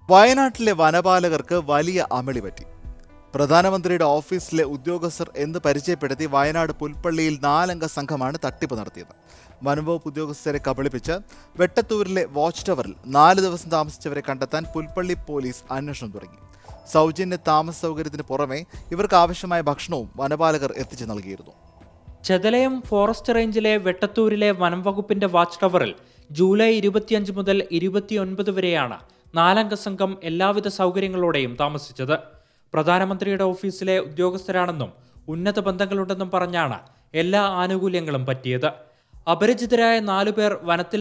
വയനാട്ടിലെ വനപാലകർക്ക് വലിയ അമളി പറ്റി പ്രധാനമന്ത്രിയുടെ ഓഫീസിലെ ഉദ്യോഗസ്ഥർ എന്ന് പരിചയപ്പെടുത്തി വയനാട് പുൽപ്പള്ളിയിൽ നാലംഗ സംഘമാണ് തട്ടിപ്പ് നടത്തിയത് വനംവകുപ്പ് ഉദ്യോഗസ്ഥരെ കബളിപ്പിച്ച് വെട്ടത്തൂരിലെ വാച്ച് ടവറിൽ നാല് ദിവസം താമസിച്ചവരെ കണ്ടെത്താൻ പുൽപ്പള്ളി പോലീസ് അന്വേഷണം തുടങ്ങി സൗജന്യ താമസ സൗകര്യത്തിന് പുറമെ ഇവർക്ക് ആവശ്യമായ ഭക്ഷണവും വനപാലകർ എത്തിച്ചു നൽകിയിരുന്നു ചെതലയം ഫോറസ്റ്റ് റേഞ്ചിലെ വെട്ടത്തൂരിലെ വനം വകുപ്പിന്റെ വാച്ച് ടവറിൽ ജൂലൈ ഇരുപത്തിയഞ്ച് മുതൽ ഇരുപത്തിയൊൻപത് വരെയാണ് നാലംഗ സംഘം എല്ലാവിധ സൗകര്യങ്ങളോടെയും താമസിച്ചത് പ്രധാനമന്ത്രിയുടെ ഓഫീസിലെ ഉദ്യോഗസ്ഥരാണെന്നും ഉന്നത ബന്ധങ്ങളുണ്ടെന്നും പറഞ്ഞാണ് എല്ലാ ആനുകൂല്യങ്ങളും പറ്റിയത് അപരിചിതരായ നാലുപേർ വനത്തിൽ